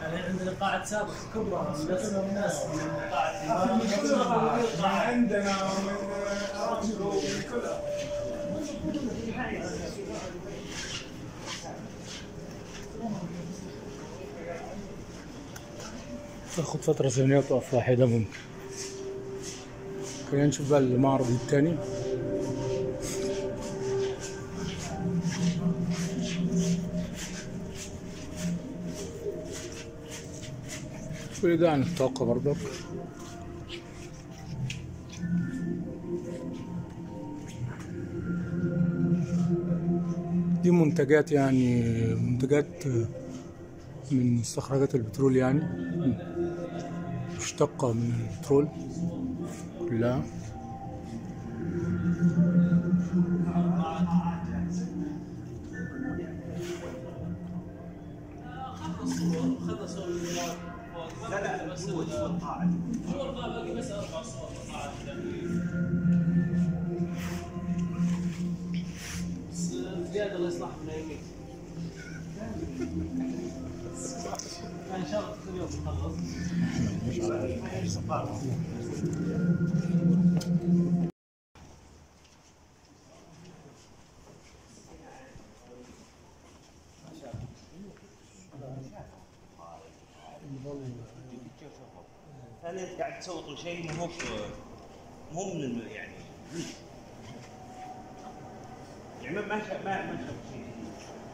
يعني عندنا قاعة سابق كبرى بس الناس من قاعة من عندنا ومن ارامكو ومن كلها تاخد فترة ثانية وتقف واحدة ممكن خلينا نشوف بقى المعرض التاني كل ده عن الطاقة برضك دي منتجات يعني منتجات من مستخرجات البترول يعني مشتقة من البترول كلها خلصوا لا لا بس هو القاعة هو القاعة باقي بس أربع صور قاعة بس زيادة الإصلاح من أيمين إن شاء الله كل يوم نخلص هل انت قاعد تسوق لشيء مو هو مو من الم- يعني يعني ما ما شاف ما ما شاف شيء جديد.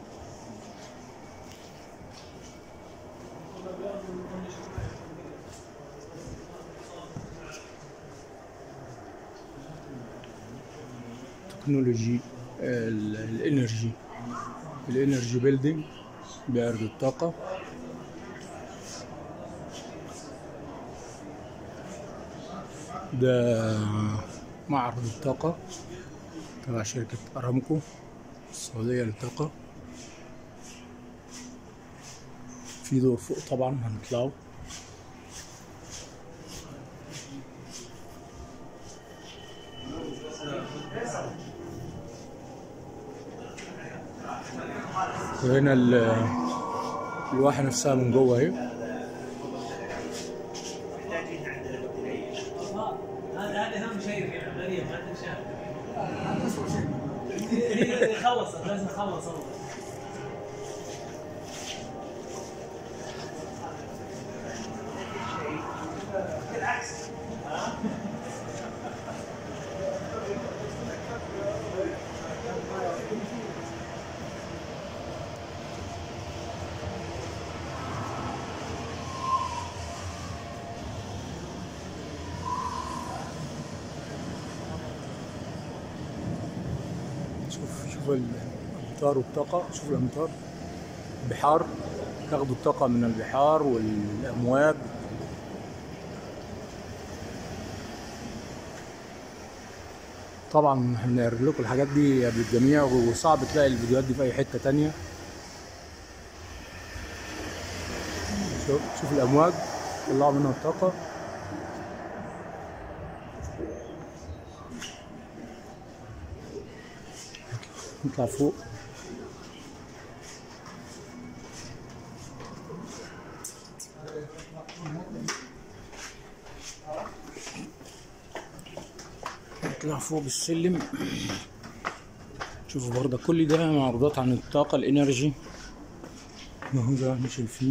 تكنولوجي ال- الانرجي الانرجي بيلدينج بيعرض الطاقة ده معرض الطاقة تبع شركة أرامكو السعودية للطاقة في دور فوق طبعا هنطلعه وهنا ال- الواحة نفسها من جوه اهي محتاجين عندنا بطاريه هذا هذا اهم شيء في العمليه ما تنشاف خلصت لازم نخلص اول بالعكس شوف شوف الامطار والطاقة شوف الامطار بحار تاخدوا الطاقة من البحار والامواج طبعا هنعرض لكم الحاجات دي قبل الجميع وصعب تلاقي الفيديوهات دي في اي حتة تانية شوف شوف الامواج طلعوا منها الطاقة نطلع فوق نطلع فوق بالسلم شوفوا برضه كل ده معروضات عن الطاقة الانرجي اهو ده مش فيه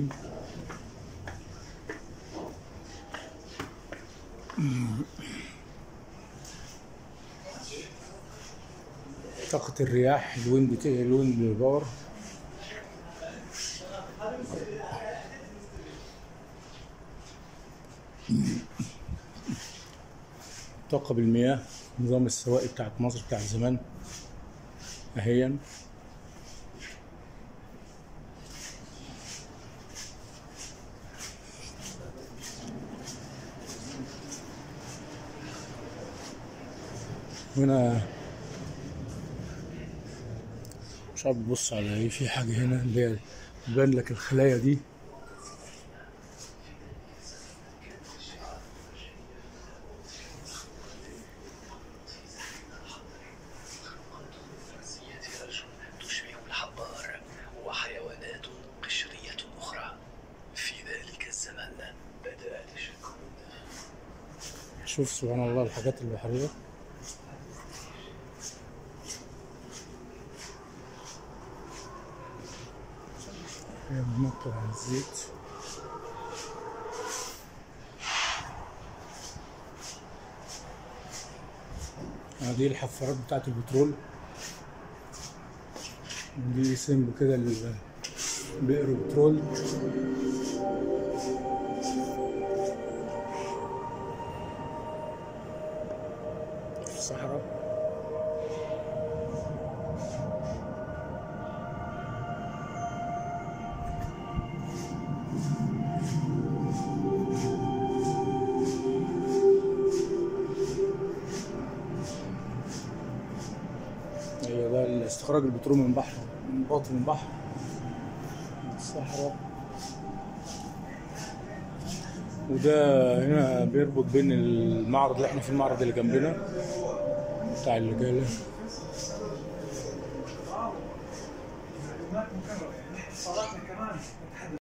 طاقة الرياح الويند الويند باور طاقة بالمياه نظام السواقي بتاعت مصر بتاعت زمان اهيا هنا مش عارف بتبص على ايه في حاجة هنا اللي هي بان لك الخلايا دي تشبه الحبار وحيوانات قشرية أخرى في ذلك شوف سبحان الله الحاجات البحرية هي منقطع الزيت هذه الحفارات بتاعت البترول دي سمب كده ال- بئر بترول في الصحراء ايوه ده استخراج البترول من بحر من باطن البحر من الصحراء وده هنا بيربط بين المعرض اللي احنا في المعرض اللي جنبنا بتاع الرجاله معلومات مكررة يعني اتصالاتنا كمان